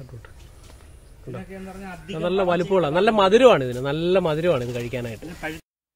ഇതൊക്കെ എന്ന് പറഞ്ഞാൽ അധികം നല്ല വലുപ്പമുള്ള നല്ല മധുരമാണ് ഇതിന് നല്ല മധുരമാണ് ഇത് കഴിക്കാനായിട്ട് പഴു-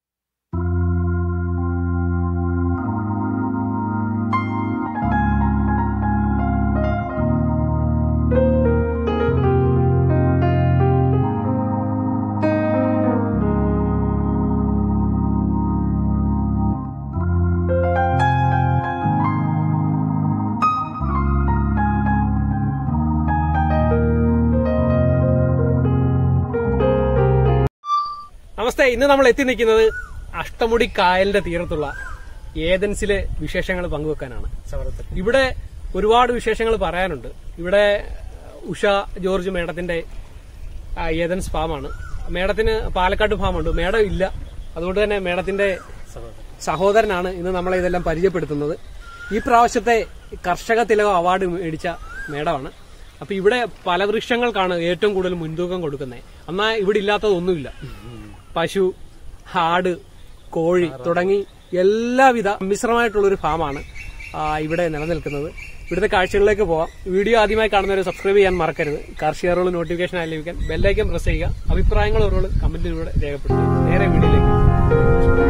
നമസ്തേ ഇന്ന് നമ്മൾ എത്തി നിൽക്കുന്നത് അഷ്ടമുടി കായലിന്റെ തീരത്തുള്ള ഏതൻസിലെ വിശേഷങ്ങൾ പങ്കുവെക്കാനാണ് സൗരത്തിൽ ഇവിടെ ഒരുപാട് വിശേഷങ്ങൾ പറയാനുണ്ട് ഇവിടെ ഉഷ ജോർജ് മേഡത്തിന്റെ ആ, ഏതൻസ് ഫാമാണ് മേഡത്തിന് പാലക്കാട് ഫാമുണ്ട് മേഡം ഇല്ല അതുകൊണ്ട് തന്നെ മേഡത്തിന്റെ സഹോദരനാണ് ഇന്ന് നമ്മളെ ഇതെല്ലാം പരിചയപ്പെടുത്തുന്നത് ഈ പ്രാവശ്യത്തെ കർഷക തിലകം അവാർഡ് മേടിച്ച മേഡമാണ് അപ്പൊ ഇവിടെ പല വൃക്ഷങ്ങൾക്കാണ് ഏറ്റവും കൂടുതൽ മുൻതൂക്കം കൊടുക്കുന്നത് എന്നാൽ ഇവിടെ ഇല്ലാത്തതൊന്നുമില്ല പശു ആട് കോഴി തുടങ്ങി എല്ലാവിധ മിശ്രമായിട്ടുള്ള ഒരു ഫാമാണ് ആ, ഇവിടെ നിലനിൽക്കുന്നത് ഇവിടുത്തെ കാഴ്ചകളിലേക്ക് പോവാം വീഡിയോ ആദ്യമായി കാണുന്നവരെ സബ്സ്ക്രൈബ് ചെയ്യാൻ മറക്കരുത് കാർഷിക റോൾ നോട്ടിഫിക്കേഷൻ ആയി ലഭിക്കാൻ ബെല്ലൈക്കൻ പ്രസ് ചെയ്യുക അഭിപ്രായങ്ങൾ ഓരോൾ കമന്റിലൂടെ രേഖപ്പെടുത്തുക നേരെ വീഡിയോയിലേക്ക്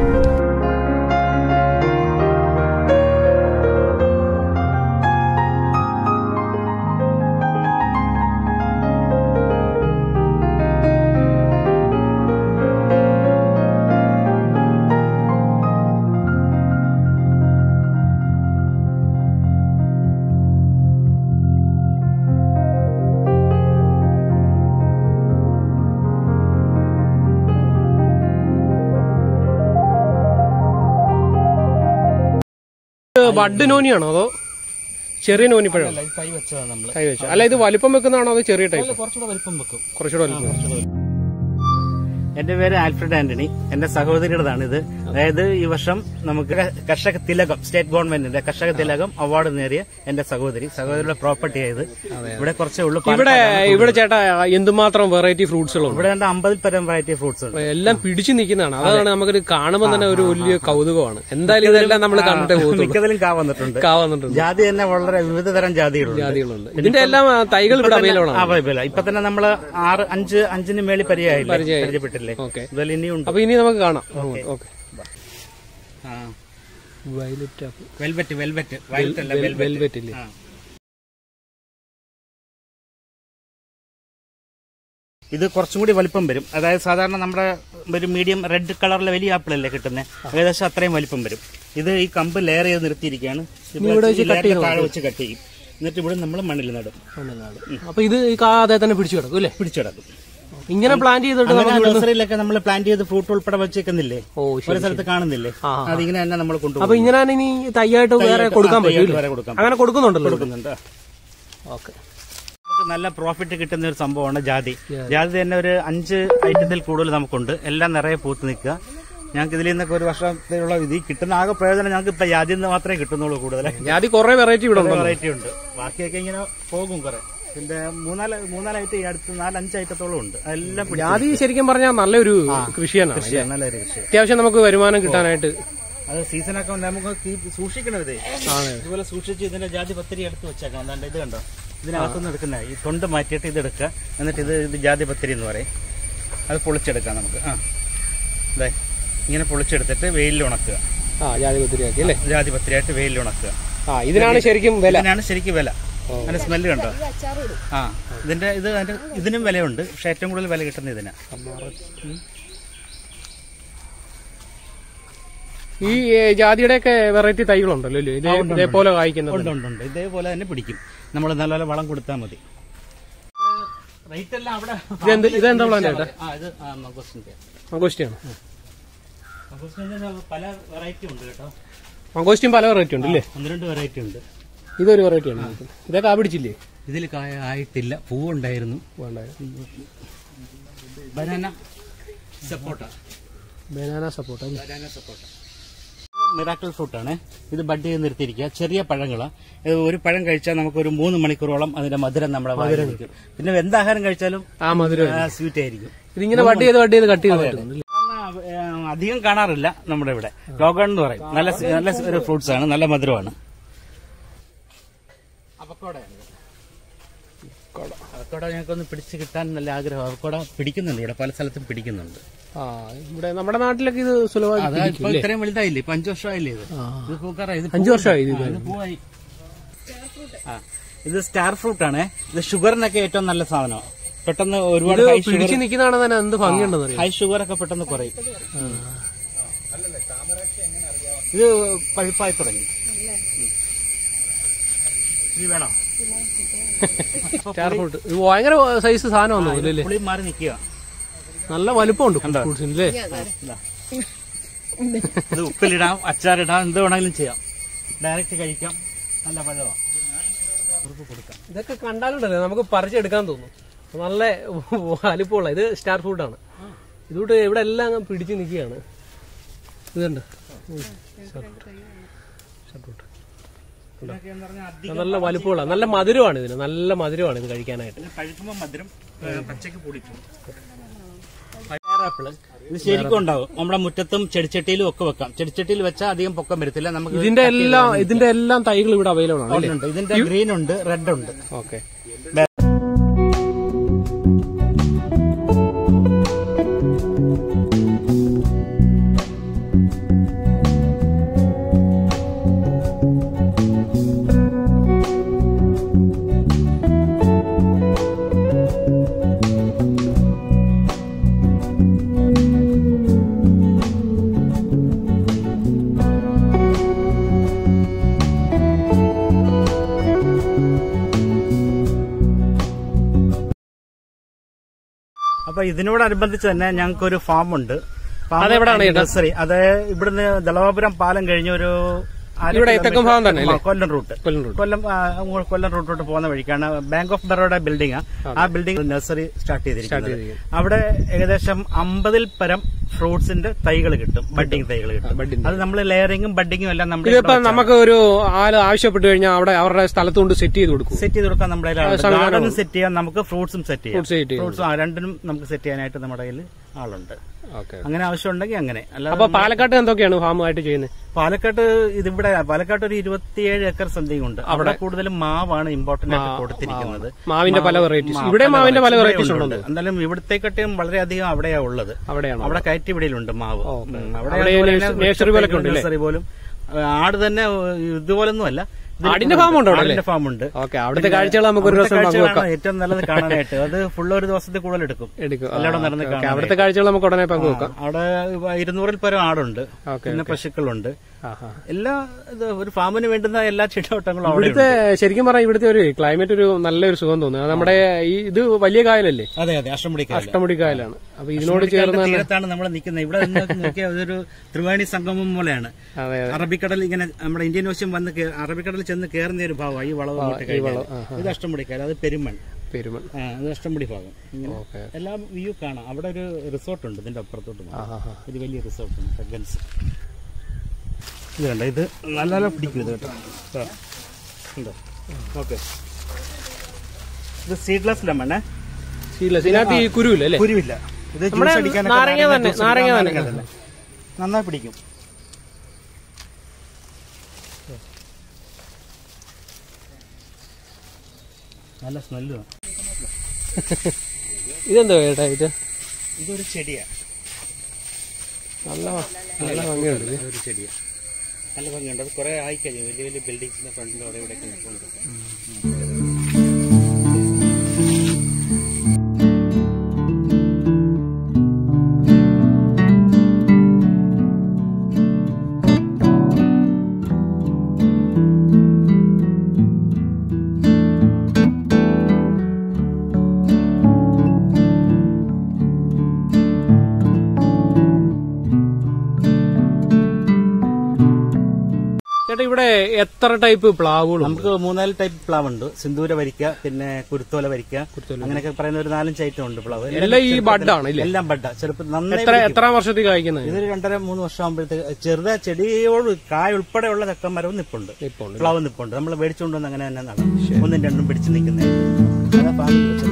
ഇത് ബഡ് നോനിയാണോ അതോ ചെറിയ നോനിപ്പഴം അല്ല, ഇത് തൈ വെച്ചതാണ് നമ്മള് കൈ വെച്ചു അല്ല ഇത് വലിപ്പം വെക്കുന്നതാണോ അതോ ചെറിയ ടൈപ്പ് കുറച്ചുകൂടെ വലിപ്പം വെക്കും കുറച്ചുകൂടെ വലിപ്പം എന്റെ പേര് ആൽഫ്രഡ് ആന്റണി എന്റെ സഹോദരിയുടേതാണ് ഇത് അതായത് ഈ വർഷം നമുക്ക് കർഷക തിലകം സ്റ്റേറ്റ് ഗവൺമെന്റിന്റെ കർഷക തിലകം അവാർഡ് നേടിയ എന്റെ സഹോദരി സഹോദരിയുടെ പ്രോപ്പർട്ടി ആയത് ഇവിടെ കുറച്ചേ ഉള്ളൂ ഇവിടെ ഇവിടെ ചേട്ടാ എന്തുമാത്രം വെറൈറ്റി ഫ്രൂട്ട്സുകളുണ്ട് ഇവിടെ രണ്ട് അമ്പതിൽ പരം വെറൈറ്റി ഫ്രൂട്ട്സ് ഉണ്ട് എല്ലാം പിടിച്ചു നിൽക്കുന്നതാണ് അതാണ് നമുക്കൊരു കാണുമ്പോൾ തന്നെ ഒരു വലിയ കൗതുകമാണ് എന്തായാലും ഇതെല്ലാം നമ്മൾ കണ്ടിട്ടേ പോകുന്നുള്ളൂ മിക്കതിലും കാ വന്നിട്ടുണ്ട് കാവുന്നുണ്ട് ജാതി തന്നെ വളരെ വിവിധ തരം ജാതികളുണ്ട് ജാതികളുണ്ട് ഇതിന്റെ എല്ലാം ആ, തൈകൾ ഇവിടെ അവൈലബിൾ ആണ് അവൈലബിൾ ഇപ്പൊ തന്നെ നമ്മള് ആറ് അഞ്ച് അഞ്ചിന് മേളിൽ പരിചയമായില്ലേ പരിചയപ്പെട്ടില്ലേ ഓക്കെ ഇതുപോലെ ഇനിയുണ്ട് അപ്പൊ ഇനി നമുക്ക് കാണാം ഓക്കെ ആ വയലറ്റ് വെൽവെറ്റ് വെൽവെറ്റ് വയലറ്റ് അല്ല വെൽവെറ്റ് വെൽവെറ്റ് ഇല്ലേ ആ. ഇത് കുറച്ചും കൂടി വലിപ്പം വരും അതായത് സാധാരണ നമ്മുടെ ഒരു മീഡിയം റെഡ് കളറിലെ വലിയ ആപ്പിൾ അല്ലേ കിട്ടുന്നത് ഏകദേശം അത്രയും വലിപ്പം വരും ഇത് ഈ കമ്പ് ലെയർ ചെയ്ത് നിർത്തിയിരിക്കുകയാണ് ഇവിടെ ഈ layer ന്റെ താഴെ വെച്ച് കട്ട് ചെയ്യും എന്നിട്ട് ഇവിടെ നമ്മൾ മണ്ണിൽ നടും അപ്പൊ ഇത് ഈ കാ അതേ തന്നെ പിടിച്ചു കിടക്കും അല്ലേ പിടിച്ചിടക്കും ഇങ്ങനെ പ്ലാൻ ചെയ്തിട്ട് അങ്ങനെ നഴ്സറിയിലൊക്കെ നമ്മൾ പ്ലാന്റ് ചെയ്ത് ഫ്രൂട്ട് ഉൾപ്പെടെ വെച്ചേക്കുന്നില്ലേ ഓ ഒരു സ്ഥലത്ത് കാണുന്നില്ലേ അതിങ്ങനെ തന്നെ നമ്മൾ അപ്പൊ കൊണ്ടുപോകും ഇങ്ങനെ ഇനി തയ്യായിട്ട് വേറെ കൊടുക്കാൻ പറ്റും വരെ കൊടുക്കാം അങ്ങനെ കൊടുക്കുന്നുണ്ടല്ലോ കൊടുക്കുന്നുണ്ട് ഓക്കെ നമുക്ക് നല്ല പ്രോഫിറ്റ് കിട്ടുന്ന ഒരു സംഭവമാണ് ജാതി ജാതി തന്നെ ഒരു അഞ്ച് ഐറ്റത്തിൽ കൂടുതൽ നമുക്കുണ്ട് എല്ലാം നിറയെ പൂത്ത് നിൽക്കുക ഞങ്ങൾക്ക് ഇതിൽ നിന്നൊക്കെ ഒരു വർഷത്തിലുള്ള ഇത് കിട്ടുന്ന ആകെ പ്രയോജനം ഞങ്ങൾക്ക് ഇപ്പൊ ജാതി നിന്ന് മാത്രമേ കിട്ടുന്നുള്ളൂ കൂടുതൽ ജാതി കുറെ വെറൈറ്റി ഇവിടെ ഉണ്ടല്ലോ വെറൈറ്റി ഉണ്ട് ബാക്കിയൊക്കെ ഇങ്ങനെ പോകും കുറെ പിന്നെ മൂന്നാല് മൂന്നാല് ഐറ്റം ഈ അടുത്ത് നാല് അഞ്ച് ഐറ്റത്തോളം ഉണ്ട് അതെല്ലാം പിടിച്ച് ജാതി ശരിക്കും പറഞ്ഞാൽ നല്ലൊരു കൃഷി തന്നെയാണ് കൃഷിയാണ്, നല്ലൊരു കൃഷി അത്യാവശ്യം നമുക്ക് വരുമാനം കിട്ടാനായിട്ട് അത് സീസണൊക്കെ ഉണ്ട് നമുക്ക് keep സൂക്ഷിക്കണം ഇതേ ഇതുപോലെ സൂക്ഷിച്ച് ഇതിന്റെ ജാതി പത്തിരി എടുത്ത് വെച്ചേക്കണം അതാണ്ട് ഇത് കണ്ടോ ഇതിനകത്തുനിന്ന് എടുക്കുന്ന ഈ തൊണ്ട് മാറ്റിയിട്ട് ഇത് എടുക്കുക എന്നിട്ട് ഇത് ഇത് ജാതി പത്തിരി എന്ന് പറയും അത് പൊളിച്ചെടുക്കാം നമുക്ക് ആ അതെ ഇങ്ങനെ പൊളിച്ചെടുത്തിട്ട് വെയിലിൽ ഉണക്കുക ആ ജാതി കുത്തിരിയാക്കി അല്ലേ ജാതി പത്തിരിയായിട്ട് വെയിലിൽ ഉണക്കുക ആ ഇതിനാണ് ശരിക്കും വില ഇതിനാണ് ശരിക്കും വില അതിന്റെ സ്മെല്ല് കണ്ടോ ആ ഇതിന്റെ ഇത് അതിന്റെ ഇതിനും വിലയുണ്ട് പക്ഷെ ഏറ്റവും കൂടുതൽ വില കിട്ടുന്ന ഇതിനാ ഈ ഏ, ജാതിയുടെയൊക്കെ വെറൈറ്റി തൈകളുണ്ടല്ലോ അല്ലേ ഇതേ ഇതേപോലെ കായ്ക്കുന്നത് ഉണ്ട് ഉണ്ട് ഉണ്ട് ഇതേപോലെ തന്നെ പിടിക്കും നമ്മൾ നല്ലപോലെ വളം കൊടുത്താൽ മതി റേറ്റ് എല്ലാം അവിടെ ഇതെന്ത് ഇതെന്താ പ്ലാന്റ് ചേട്ടാ ആ ഇത് ആ മംഗോസ്റ്റിന്റെ മംഗോസ്റ്റിയാണ് മംഗോസ്റ്റിന്റെ പല വെറൈറ്റി ഉണ്ട് കേട്ടോ മംഗോസ്റ്റിൻ പല വെറൈറ്റി ഉണ്ട് അല്ലേ ഒന്ന് രണ്ട് വെറൈറ്റി ഉണ്ട് ഇതൊരു വെറൈറ്റി ആണ് ഇതൊക്കെ ആ പിടിച്ചില്ലേ ഇതിൽ കായ ആയിട്ടില്ല പൂവുണ്ടായിരുന്നു വേണ്ട ബനാന സപ്പോട്ട ബനാന സപ്പോർട്ട് അല്ലേ ബനാന സപ്പോട്ട മിറാക്കിൾ ഫ്രൂട്ട് ആണ് ഇത് ബഡ് ചെയ്ത് നിർത്തിയിരിക്കുക ചെറിയ പഴങ്ങളാണ് ഇത് ഒരു പഴം കഴിച്ചാൽ നമുക്ക് ഒരു മൂന്ന് മണിക്കൂറോളം അതിന്റെ മധുരം നമ്മുടെ വായിൽ നിൽക്കും പിന്നെ എന്താഹാരം കഴിച്ചാലും ആ മധുരം സ്വീറ്റ് ആയിരിക്കും ഇതിങ്ങനെ വട്ടി ചെയ്ത് വട്ടി ചെയ്ത് കട്ട് ചെയ്ത് പറ്റുന്നു കാരണം, ഏഹ്, അധികം കാണാറില്ല നമ്മുടെ ഇവിടെ ലോഗൺ എന്ന് പറയും നല്ല സ- നല്ല സ് ഒരു ഫ്രൂട്ട്സ് ആണ് നല്ല മധുരമാണ് അവക്കോട അവക്കോട ഞങ്ങൾക്കൊന്ന് പിടിച്ച് കിട്ടാൻ നല്ല ആഗ്രഹം അവക്കോട പിടിക്കുന്നുണ്ട് ഇവിടെ പല സ്ഥലത്തും പിടിക്കുന്നുണ്ട് ആ ഇവിടെ നമ്മുടെ നാട്ടിലൊക്കെ ഇത് സുലഭമായി അതാ ഇപ്പൊ ഇത്രയും വലുതായില്ലേ ഇപ്പൊ അഞ്ചു വർഷമായില്ലേ ഇത് ആ. ഇത് പൂക്കാറായി ഇത് അഞ്ചു വർഷമായി ഇത് ആ, ഇത് പൂവായി ആ ഇത് സ്റ്റാർ ഫ്രൂട്ട് ആണ് ഇത് ഷുഗറിനൊക്കെ ഏറ്റവും നല്ല സാധനമാണ് പെട്ടെന്ന് ഒരുപാട് ഹൈ ഷുഗർ പിടിച്ചു നിൽക്കുന്നതാണ് തന്നെ എന്ത് ഭംഗിയുണ്ടെന്ന് അറിയാം ഹൈ ഷുഗർ ഒക്കെ പെട്ടെന്ന് കുറയും ഇത് പഴുപ്പായി തുടങ്ങി ഉം. ഇത് വേണോ സ്റ്റാർ ഫ്രൂട്ട് ഇത് ഭയങ്കര സൈസ് സാധനമാണെന്ന് തോന്നുന്നു അല്ലേ പുളി മാറി നിൽക്കുക നല്ല വലിപ്പമുണ്ട് ഫ്രൂട്ട്സിന് അല്ലേ ഇതാ. ഇത് ഉപ്പിലിടാം അച്ചാറിടാം എന്ത് വേണമെങ്കിലും ചെയ്യാം ഡയറക്റ്റ് കഴിക്കാം നല്ല പഴമാണ് കൊടുക്കാം ഇതൊക്കെ കണ്ടാലുണ്ടല്ലോ നമുക്ക് പറിച്ചെടുക്കാൻ തോന്നും നല്ല വലിപ്പമുള്ള ഇത് സ്റ്റാർ ഫ്രൂട്ടാണ് ഇതുകൊണ്ട് ഇവിടെ എല്ലാം അങ്ങ് പിടിച്ചു നിൽക്കുകയാണ് ഇതുണ്ട് ഉം. Star fruit. Star fruit. ഇതൊക്കെ എന്ന് പറഞ്ഞാൽ അധികം ഇത് നല്ല വലിപ്പമുള്ള നല്ല മധുരമാണ് ഇതിന് നല്ല മധുരമാണ് ഇത് കഴിക്കാനായിട്ട് ഇത് പഴുക്കുമ്പോൾ മധുരം ഏ, പച്ചക്ക് പൊടിക്കും പയറാപ്പിള് ഇത് ശരിക്കും ഉണ്ടാവും നമ്മുടെ മുറ്റത്തും ചെടിച്ചട്ടിയിലും ഒക്കെ വെക്കാം ചെടിച്ചട്ടിയിൽ വെച്ചാൽ അധികം പൊക്കം വരത്തില്ല നമുക്ക് ഇതിന്റെ എല്ലാം ഇതിന്റെ എല്ലാം തൈകൾ ഇവിടെ അവൈലബിൾ ആണ് അല്ലേ ഉണ്ട് ഇതിന്റെ ഗ്രീൻ ഉണ്ട് റെഡ് ഉണ്ട് ഓക്കെ അപ്പൊ ഇതിനോടനുബന്ധിച്ച് തന്നെ ഞങ്ങൾക്ക് ഒരു ഫാം ഉണ്ട് ഫാം അതെവിടാണ് ആൻഡ് നഴ്സറി അത് ഇവിടുന്ന് ദളവാപുരം പാലം കഴിഞ്ഞ ഒരു അര ഇവിടെ കിലോമീറ്റർ തെക്കൻ ഭാഗം തന്നെ ആ, കൊല്ലം റൂട്ട് കൊല്ലം റോഡ് കൊല്ലം ആ, അങ്ങോട്ട് കൊല്ലം റൂട്ടോട്ട് പോകുന്ന വഴിക്കാണ് ബാങ്ക് ഓഫ് ബറോഡ ബിൽഡിംഗ് ആ ബിൽഡിംഗ് നഴ്സറി സ്റ്റാർട്ട് ചെയ്തിരിക്കുന്നത് ചെയ്തിരിക്കുന്നത്. അവിടെ ഏകദേശം അമ്പതിൽ പരം ഫ്രൂട്ട്സിന്റെ തൈകൾ കിട്ടും ബഡിംഗ് തൈകൾ കിട്ടും budding അത് നമ്മൾ ലെയറിങ്ങും ബഡിങ്ങും എല്ലാം നമ്മൾ ഇതിപ്പോ നമുക്ക് ഒരു ആള് ആവശ്യപ്പെട്ട് കഴിഞ്ഞാൽ അവിടെ അവരുടെ സ്ഥലത്ത് കൊണ്ട് സെറ്റ് ചെയ്ത് കൊടുക്കും സെറ്റ് ചെയ്ത് കൊടുക്കാൻ നമ്മുടെ ഗാർഡനും സെറ്റ് ചെയ്യാം നമുക്ക് ഫ്രൂട്ട്സും സെറ്റ് ചെയ്യാം Fruits set ചെയ്യും. ഫ്രൂട്ട്സും രണ്ടിനും നമുക്ക് സെറ്റ് ചെയ്യാനായിട്ട് നമ്മുടെ കയ്യിൽ ആളുണ്ട് ഓക്കെ അങ്ങനെ ആവശ്യമുണ്ടെങ്കിൽ അങ്ങനെ അല്ലാതെ അപ്പൊ പാലക്കാട്ട് എന്തൊക്കെയാണ് ഫാമുമായിട്ട് ചെയ്യുന്നത് പാലക്കാട്ട് ഇതിവിടെ പാലക്കാട്ട് ഒരു ഇരുപത്തിയേഴ് ഏക്കർ സംതിങ് ഉണ്ട് അവിടെ കൂടുതലും മാവാണ് ഇമ്പോർട്ടന്റ് ആയിട്ട് കൊടുത്തിരിക്കുന്നത് മാവിന്റെ പല വെറൈറ്റീസ് മാ- ഇവിടെ പല മാവിന്റെ പല varieties വെറൈറ്റീസ് ഇവിടെ ഉണ്ടോ ഉണ്ട്. എന്തായാലും ഇവിടത്തെക്കാട്ടിയും വളരെയധികം അവിടെയാ ഉള്ളത് അവിടെയാണോ അവിടെ കയറ്റിവിടിയിലുണ്ട് മാവ് ഓക്കേ. ഉം, അവിടെ അതുപോലെ ഈ തന്നെ nursery പോലൊക്കെ ഉണ്ട് nursery പോലും ആ, ആട് തന്നെ ഇതുപോലൊന്നും അല്ല ഇതിൽ ആടിന്റെ farm ഉണ്ടോ അവിടെ, ആടിന്റെ ഫാം ഉണ്ട് ഓക്കെ അവിടുത്തെ കാഴ്ചകൾ നമുക്ക് ഒരു അവിടുത്തെ ദിവസം കാഴ്ചകളാണ് പങ്കുവെക്കാം ഏറ്റവും നല്ലത് കാണാനായിട്ട് അത് ഫുൾ ഒരു ദിവസത്തെ കൂടുതൽ എടുക്കും എടുക്കും ആ, എല്ലായിടവും നടന്ന് ഓക്കേ. കാണാൻ അവിടുത്തെ കാഴ്ചകൾ നമുക്ക് ഉടനെ പങ്കുവെക്കാം അവിടെ ഇരുന്നൂറിൽ പരം ആടുണ്ട് ഓക്കെ പിന്നെ പശുക്കളുണ്ട് ആ ആ എല്ലാ ഇത് ഒരു ഫാമിന് വേണ്ടുന്ന എല്ലാ ചുറ്റുവട്ടങ്ങളും അവിടെ ഇവിടുത്തെ ശരിക്കും പറഞ്ഞാൽ ഇവിടുത്തെ ഒരു ക്ലൈമറ്റ് ഒരു നല്ലൊരു സുഖം തോന്നുന്നു അത് നമ്മുടെ ഈ ഇത് വലിയ കായലല്ലേ അതെ അതെ അഷ്ടമുടിക്കാല അഷ്ടമുടി കായലാണ് അപ്പൊ ഇതിനോട് ചേർന്ന് തന്നെ തീരത്താണ് നമ്മൾ നിൽക്കുന്നത് ഇവിടെ നിന്ന് നോക്കിയാൽ അതൊരു ത്രിവേണി സംഗമം പോലെയാണ് അതെ അതെ അറബിക്കടൽ ഇങ്ങനെ നമ്മുടെ ഇന്ത്യൻ ഓഷ്യൻ വന്ന് കേ- അറബിക്കടലിൽ ചെന്ന് കയറുന്ന ഒരു ഭാഗമാണ് ഈ വളവ് അങ്ങോട്ട് കഴിഞ്ഞാൽ ഇത് അഷ്ടമുടിക്കാല അത് പെരുമൺ പെരുമൺ ആ അത് അഷ്ടമുടി ഭാഗം ഇങ്ങനെ ഓക്കെ എല്ലാ വ്യൂ കാണാം അവിടെ ഒരു റിസോർട്ട് ഉണ്ട് ഇതിന്റെ അപ്പുറത്തോട്ട് ആ പോകാം. ആ ആ. ഒരു വലിയ റിസോർട്ട് ഉണ്ട് ഗൺസ് ഇത് കണ്ട ഇത് നല്ല നല്ല പിടിക്കും ഇത് കേട്ടോ ആ. ഉണ്ടോ ഓക്കെ ഇത് സീഡ്ലെസ് ലെമൺ ശീല ഇതിനകത്ത് ഈ കുരുവില്ല അല്ലേ കുരുവില്ല ഇത് നമ്മുടെ ജ്യൂസ് അടിക്കാനൊക്കെ നാരങ്ങ നാരങ്ങ തന്നെ, ജ്യൂസ് നാരങ്ങ അടിക്കാൻ തന്നെ. നാരങ്ങ നന്നായി പിടിക്കും നല്ല സ്മെല്ലുമാണ് ഇതെന്താ ചേട്ടാ ഇത് ഇതൊരു ചെടിയാണ് നല്ല നല്ല ഭംഗിയുണ്ട് ഇത്. അതൊരു ചെടിയാണ് നല്ല ഭംഗിയുണ്ട് അത് കുറെ ആയി കഴിഞ്ഞു വലിയ വലിയ ബിൽഡിങ്സിന്റെ ഫ്രണ്ടിൽ അവിടെ ഇവിടെ നിൽക്കുന്നുണ്ട് ചേട്ടാ ഇവിടെ എത്ര ടൈപ്പ് പ്ലാവുകളുണ്ട് നമുക്ക് മൂന്നാല് ടൈപ്പ് പ്ലാവ് ഉണ്ട് സിന്ദൂര വരിക്ക പിന്നെ കുരുത്തോല വരിക്ക അങ്ങനെയൊക്കെ പറയുന്ന ഒരു നാലഞ്ച് ഐറ്റം ഉണ്ട് പ്ലാവ് എല്ലാം ഈ ബഡാണ് ഇല്ലേ എല്ലാം ബഡ ചെറുപ്പം നന്നായി എത്ര എത്ര വർഷത്തിൽ കായ്ക്കുന്നത് ഇതൊരു രണ്ടര മൂന്ന് വർഷം ആകുമ്പോഴത്തേക്ക് ചെറുത ചെടിയോട് കായ ഉൾപ്പെടെയുള്ള ചക്ക മരവും നിപ്പുണ്ട് ഇപ്പൊ ഉണ്ട് പ്ലാവ് നിപ്പുണ്ട് നമ്മൾ മേടിച്ചുകൊണ്ട് വന്ന് അങ്ങനെ തന്നെ നടാം ഒന്നും രണ്ടും പിടിച്ച് നിൽക്കുന്നതായിട്ട് അതാ ഫാമിൽ വെച്ചത്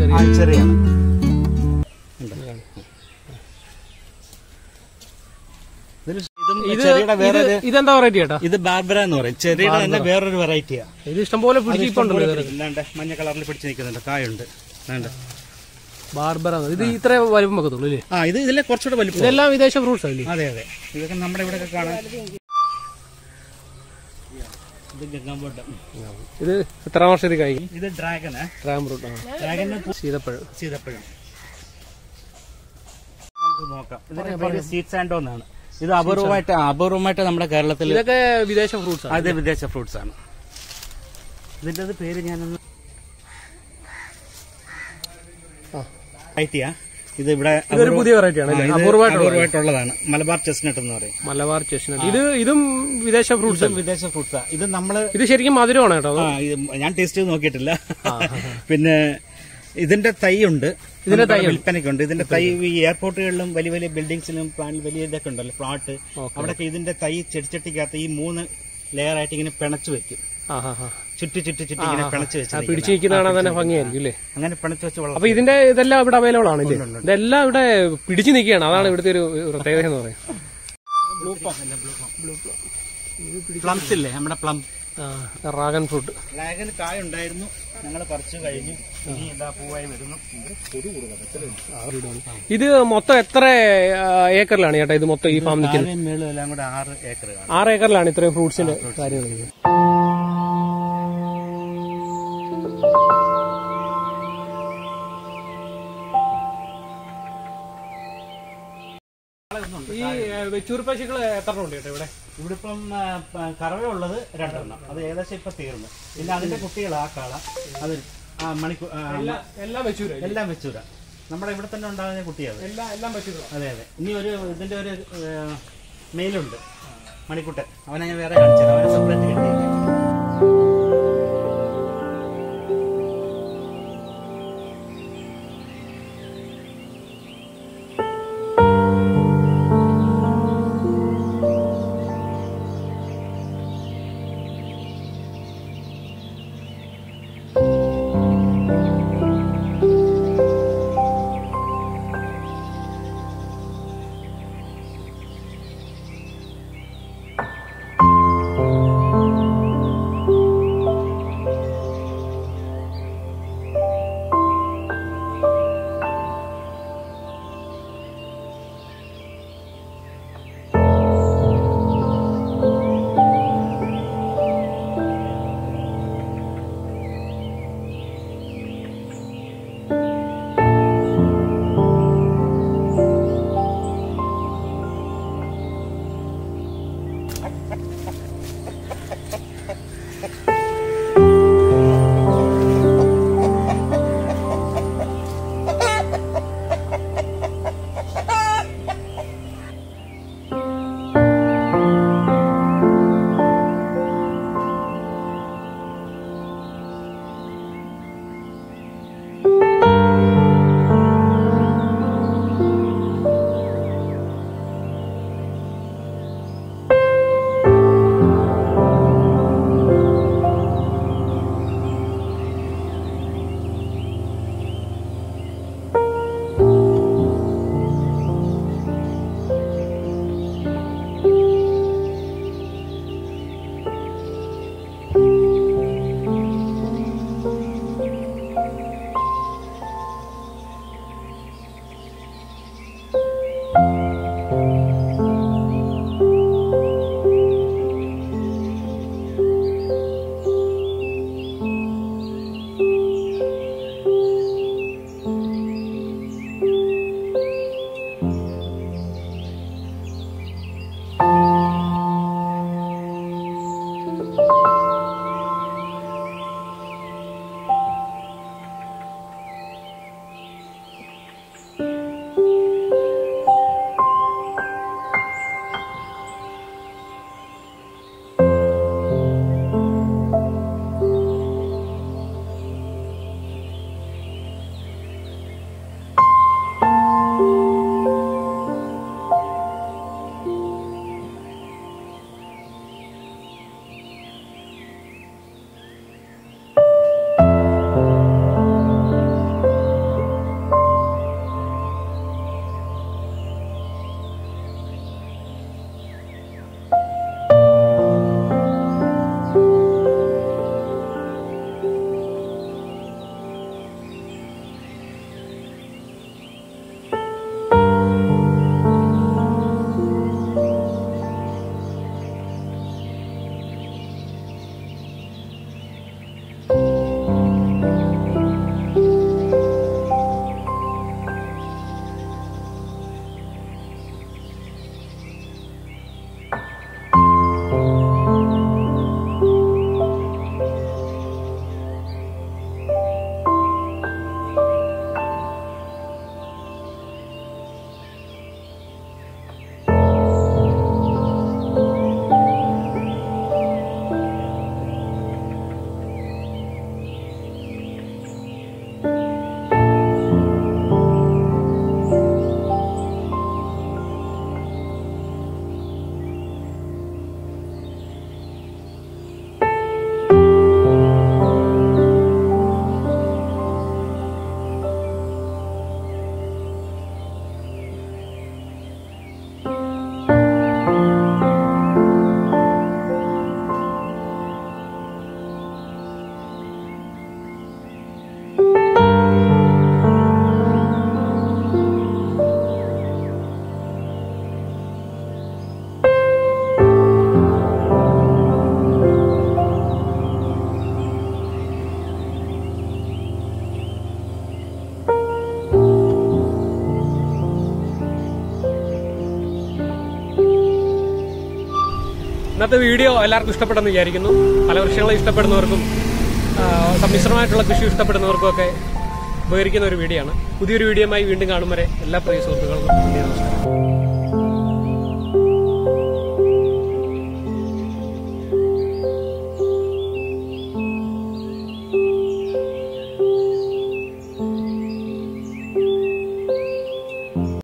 ചെറിയ ആ ചെറിയാണ് ഇതിൽ ഇതും ഇത് ചെറിയുടെ വേറെ ഇത് ഇതെന്താ വെറൈറ്റി ചേട്ടാ ഇത് ബാർബറ എന്ന് പറയും ചെറിയുടെ തന്നെ വേറൊരു വെറൈറ്റിയാ ഇത് ഇഷ്ടംപോലെ പിടിച്ചിട്ടുണ്ടല്ലോ ഇല്ലാണ്ട് മഞ്ഞ കളറിൽ പിടിച്ച് നിൽക്കുന്നുണ്ട് കായുണ്ട് വേണ്ട ബാർബറ ഇത് ഇത്ര വലുപ്പം വെക്കത്തുള്ളൂ അല്ലേ ആ ഇത് ഇതിലെ കുറച്ചുകൂടെ വലിപ്പം ഇതെല്ലാം വിദേശ ഫ്രൂട്ട്സ് അല്ലേ അതെ അതെ ഇതൊക്കെ നമ്മുടെ ഇവിടെ കാണാൻ ഇത് ഗംഗാമ്പോട്ടം ഇത് എത്ര വർഷത്തിൽ കഴിക്കും ഇത് ഡ്രാഗണ് ഡ്രാഗൺ ഫ്രൂട്ട് ആ ഡ്രാഗന് സീതപ്പഴം സീതപ്പഴം നമുക്ക് നോക്കാം ഇതിന്റെ പേര് സീഡ് സാൻഡോ എന്നാണ് ഇത് അപൂർവമായിട്ട് അപൂർവമായിട്ട് നമ്മുടെ കേരളത്തിൽ ഇതൊക്കെ വിദേശ ഫ്രൂട്ട്സ് അത് വിദേശ ഫ്രൂട്ട്സ് ആണ് ഇതിന്റെ പേര് ഞാനൊന്ന് ഐറ്റിയാ ഇത് ഇവിടെ ഇതൊരു പുതിയ വെറൈറ്റി ആണ് ആ, അല്ലേ? ഇത് അപൂർവമായിട്ടുള്ള അപൂർവമായിട്ടുള്ളതാണ് മലബാർ ചെസ്നട്ട് എന്ന് പറയും മലബാർ ചെസ്നട്ട് ഇത് ഇതും വിദേശ ഫ്രൂട്ട്സ് ഇതും വിദേശ ഫ്രൂട്ട്സാ ഇത് നമ്മള് ഇത് ശരിക്കും മധുരമാണ് കേട്ടോ അത് ആ ഇത് ഞാൻ ടേസ്റ്റ് ചെയ്ത് നോക്കിയിട്ടില്ല പിന്നെ ഇതിന്റെ തൈ ഉണ്ട് ഇതിന്റെ തൈ വിൽപ്പനയ്ക്കുണ്ട് ഇതിന്റെ തൈ ഈ എയർപോർട്ടുകളിലും വലിയ വലിയ ബിൽഡിങ്സിലും പ്ലാൻ വലിയ ഇതൊക്കെ ഉണ്ടല്ലോ ഫ്ലാറ്റ് അവിടെയൊക്കെ ഇതിന്റെ തൈ ചെടിച്ചട്ടിക്കകത്ത് ഈ മൂന്ന് ലെയർ ആയിട്ട് ഇങ്ങനെ പിണച്ചു വെക്കും ആ ഹാ ഹാ ചുറ്റി ചുറ്റി ചുറ്റി ഇങ്ങനെ പിണച്ചു വെച്ച് പിടിച്ചു നിൽക്കുന്നതാണ് തന്നെ ഭംഗിയായിരിക്കും അല്ലേ അങ്ങനെ പിണച്ചു വെച്ച് വളർത്തും അപ്പൊ ഇതിന്റെ ഇതെല്ലാം ഇവിടെ അവൈലബിൾ ആണ് ഇല്ലേ ഇതെല്ലാം ഇവിടെ പിടിച്ചു നിൽക്കുകയാണ് അതാണ് ഇവിടുത്തെ ഒരു പ്രത്യേകത എന്ന് പറയുന്നത് പ്ലംസ് ഇല്ലേ നമ്മുടെ പ്ലം റാഗൻ ഫ്രൂട്ട് ഡ്രാഗൺ കായ ഉണ്ടായിരുന്നു ഞങ്ങൾ പറിച്ചു കഴിഞ്ഞു ഇനി ഇതാ പൂവായി വരുന്നു ഇത് മൊത്തം എത്ര ആ, ഏക്കറിലാണ് ചേട്ടാ ഇത് മൊത്തം ഈ ഫാം നിൽക്കുന്നത് താഴെയും മേളും എല്ലാം കൂടെ ആറ് ഏക്കർ കാണും ആറ് ഏക്കറിലാണ് ഇത്രയും ഫ്രൂട്ട്സിന്റെ കാര്യങ്ങൾ ഈ വെച്ചൂർ പശുക്കൾ എത്ര ഉണ്ട് ചേട്ടാ ഇവിടെ ഇവിടെ ഇപ്പം ആ, പ- കറവ ഉള്ളത് രണ്ടെണ്ണം അത് ഏകദേശം ഇപ്പൊ തീർന്നു പിന്നെ അതിന്റെ കുട്ടികൾ ആ കാള അത് ആ മണിക്കൂ ആ, എല്ലാം എല്ലാം വെച്ചൂര എല്ലാം വെച്ചൂര നമ്മുടെ ഇവിടെ തന്നെ ഉണ്ടാകുന്ന കുട്ടിയത് എല്ലാം എല്ലാം വെച്ചൂര അതെ അതെ ഇനി ഒരു ഇതിന്റെ ഒരു മെയിലുണ്ട് മണിക്കുട്ടൻ അവനെ ഞാൻ വേറെ കാണിച്ചത് അവനെ സെപ്പറേറ്റ് കിട്ടി ഇന്നത്തെ വീഡിയോ എല്ലാവർക്കും ഇഷ്ടപ്പെട്ടെന്ന് വിചാരിക്കുന്നു പല വൃക്ഷങ്ങളെ ഇഷ്ടപ്പെടുന്നവർക്കും ആ, സമ്മിശ്രമായിട്ടുള്ള കൃഷി ഇഷ്ടപ്പെടുന്നവർക്കും ഒക്കെ ഉപകരിക്കുന്ന ഒരു വീഡിയോ ആണ് പുതിയൊരു വീഡിയോയുമായി വീണ്ടും കാണും വരെ എല്ലാ പ്രിയ സുഹൃത്തുക്കൾക്കും നന്ദി, നമസ്കാരം